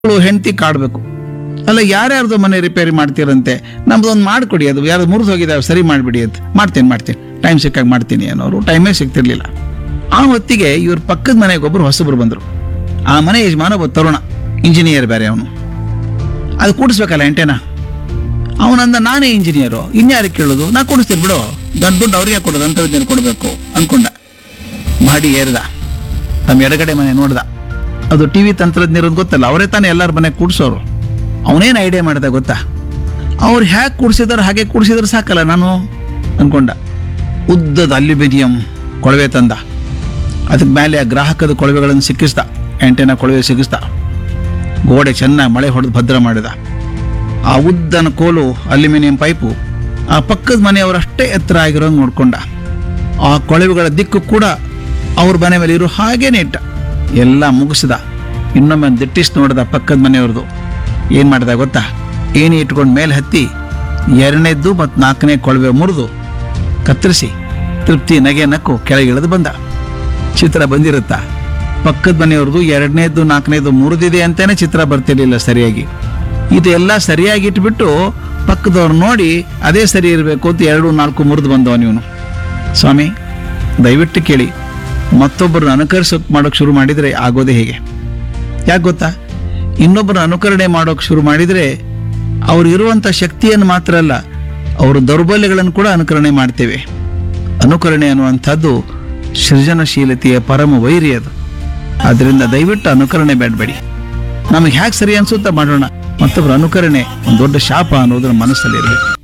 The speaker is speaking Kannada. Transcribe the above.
ಹೆಂಡತಿ ಕಾಡ್ಬೇಕು ಅಲ್ಲ ಯಾರ್ಯಾರ್ದು ಮನೆ ರಿಪೇರಿ ಮಾಡ್ತೀರಂತೆ ನಮ್ದೊಂದು ಮಾಡ್ಕೊಡಿ ಅದು ಯಾರು ಮುರಿದು ಹೋಗಿದಾವೆ ಸರಿ ಮಾಡಿಬಿಡಿ ಅಂತ ಮಾಡ್ತೀನಿ ಮಾಡ್ತೀನಿ ಟೈಮ್ ಸಿಕ್ಕಾಗ ಮಾಡ್ತೀನಿ ಅನ್ನೋರು ಟೈಮೇ ಸಿಗ್ತಿರ್ಲಿಲ್ಲ ಆ ಹೊತ್ತಿಗೆ ಇವ್ರ ಪಕ್ಕದ ಮನೆಗೆ ಒಬ್ಬರು ಹೊಸಬ್ರು ಬಂದರು ಆ ಮನೆ ಯಜಮಾನ ಒಬ್ಬ ತರುಣ ಇಂಜಿನಿಯರ್ ಬೇರೆ ಅವನು ಅದು ಕೂಡಿಸ್ಬೇಕಲ್ಲ ಎಂಟೇನ ಅವನಂದ ನಾನೇ ಇಂಜಿನಿಯರು ಇನ್ಯಾರಿಗೆ ಕೇಳೋದು ನಾ ಕೊಡಿಸ್ತೀನಿ ಬಿಡು ದೊಡ್ಡ ದುಡ್ಡು ಅವ್ರಿಗೆ ಕೊಡೋದು ಅಂಥವ್ರಿಗೆ ಕೊಡಬೇಕು ಅನ್ಕೊಂಡ ಮಾಡಿ ಏರ್ದ ತಮ್ಮ ಎಡಗಡೆ ಮನೆ ನೋಡ್ದ ಅದು ಟಿ ವಿ ತಂತ್ರಜ್ಞರದ್ದು ಗೊತ್ತಲ್ಲ ಅವರೇ ತಾನೇ ಎಲ್ಲರ ಮನೆ ಕೂಡ್ಸೋರು ಅವನೇನು ಐಡಿಯಾ ಮಾಡ್ದ ಗೊತ್ತಾ ಅವ್ರು ಹೇಗೆ ಕೂಡ್ಸಿದಾರೆ ಹಾಗೆ ಕೂಡ್ಸಿದ್ರೆ ಸಾಕಲ್ಲ ನಾನು ಅನ್ಕೊಂಡ ಉದ್ದದ ಅಲ್ಯೂಮಿನಿಯಂ ಕೊಳವೆ ತಂದ ಅದಕ್ಕೆ ಮೇಲೆ ಆ ಗ್ರಾಹಕದ ಕೊಳವೆಗಳನ್ನು ಸಿಕ್ಕಿಸ್ದ ಆಂಟೆನಾ ಕೊಳವೆ ಸಿಕ್ಕಿಸ್ದ ಗೋಡೆ ಚೆನ್ನಾಗಿ ಮಳೆ ಹೊಡೆದು ಭದ್ರ ಮಾಡಿದ ಆ ಉದ್ದನ ಕೋಲು ಅಲ್ಯೂಮಿನಿಯಂ ಪೈಪು ಆ ಪಕ್ಕದ ಮನೆಯವರಷ್ಟೇ ಎತ್ತರ ಆಗಿರೋಂಗೆ ನೋಡ್ಕೊಂಡ ಆ ಕೊಳವೆಗಳ ದಿಕ್ಕು ಕೂಡ ಅವ್ರ ಮನೆ ಮೇಲೆ ಇರೋ ಹಾಗೇನೆ ಇಟ್ಟ ಎಲ್ಲ ಮುಗಿಸಿದ ಇನ್ನೊಮ್ಮೆ ದಿಟ್ಟಿಸ್ ನೋಡಿದ ಪಕ್ಕದ ಮನೆಯವ್ರದ್ದು ಏನು ಮಾಡ್ದ ಗೊತ್ತಾ ಏಣಿ ಇಟ್ಕೊಂಡು ಮೇಲೆ ಹತ್ತಿ ಎರಡನೇದ್ದು ಮತ್ತು ನಾಲ್ಕನೇ ಕೊಳವೆ ಮುರಿದು ಕತ್ತರಿಸಿ ತೃಪ್ತಿ ನಗೆ ನಕ್ಕು ಕೆಳಗಿಳಿದು ಬಂದ ಚಿತ್ರ ಬಂದಿರುತ್ತಾ ಪಕ್ಕದ ಮನೆಯವ್ರದ್ದು ಎರಡನೇದು ನಾಲ್ಕನೇದು ಮುರಿದಿದೆ ಅಂತಾನೆ ಚಿತ್ರ ಬರ್ತಿರ್ಲಿಲ್ಲ ಸರಿಯಾಗಿ ಇದೆಲ್ಲ ಸರಿಯಾಗಿ ಇಟ್ಬಿಟ್ಟು ಪಕ್ಕದವ್ರು ನೋಡಿ ಅದೇ ಸರಿ ಇರಬೇಕು ಅಂತ ಎರಡು ನಾಲ್ಕು ಮುರಿದು ಬಂದವ ನೀವನು ಸ್ವಾಮಿ ದಯವಿಟ್ಟು ಕೇಳಿ ಮತ್ತೊಬ್ಬರನ್ನ ಅನುಕರಿಸೋಕೆ ಮಾಡೋಕೆ ಶುರು ಮಾಡಿದರೆ ಆಗೋದೇ ಹೇಗೆ ಯಾಕೆ ಗೊತ್ತಾ ಇನ್ನೊಬ್ಬರ ಅನುಕರಣೆ ಮಾಡೋಕೆ ಶುರು ಮಾಡಿದರೆ ಅವ್ರು ಇರುವಂಥ ಶಕ್ತಿಯನ್ನು ಮಾತ್ರ ಅಲ್ಲ ಅವ್ರ ದೌರ್ಬಲ್ಯಗಳನ್ನು ಕೂಡ ಅನುಕರಣೆ ಮಾಡ್ತೇವೆ ಅನುಕರಣೆ ಅನ್ನುವಂಥದ್ದು ಸೃಜನಶೀಲತೆಯ ಪರಮ ವೈರಿ ಅದು ಅದರಿಂದ ದಯವಿಟ್ಟು ಅನುಕರಣೆ ಬೇಡಬೇಡಿ ನಮಗೆ ಹ್ಯಾಕ್ ಸರಿ ಅನ್ಸುತ್ತಾ ಮಾಡೋಣ ಮತ್ತೊಬ್ಬರ ಅನುಕರಣೆ ಒಂದು ದೊಡ್ಡ ಶಾಪ ಅನ್ನೋದ್ರ ಮನಸ್ಸಲ್ಲಿ ಇರಬೇಕು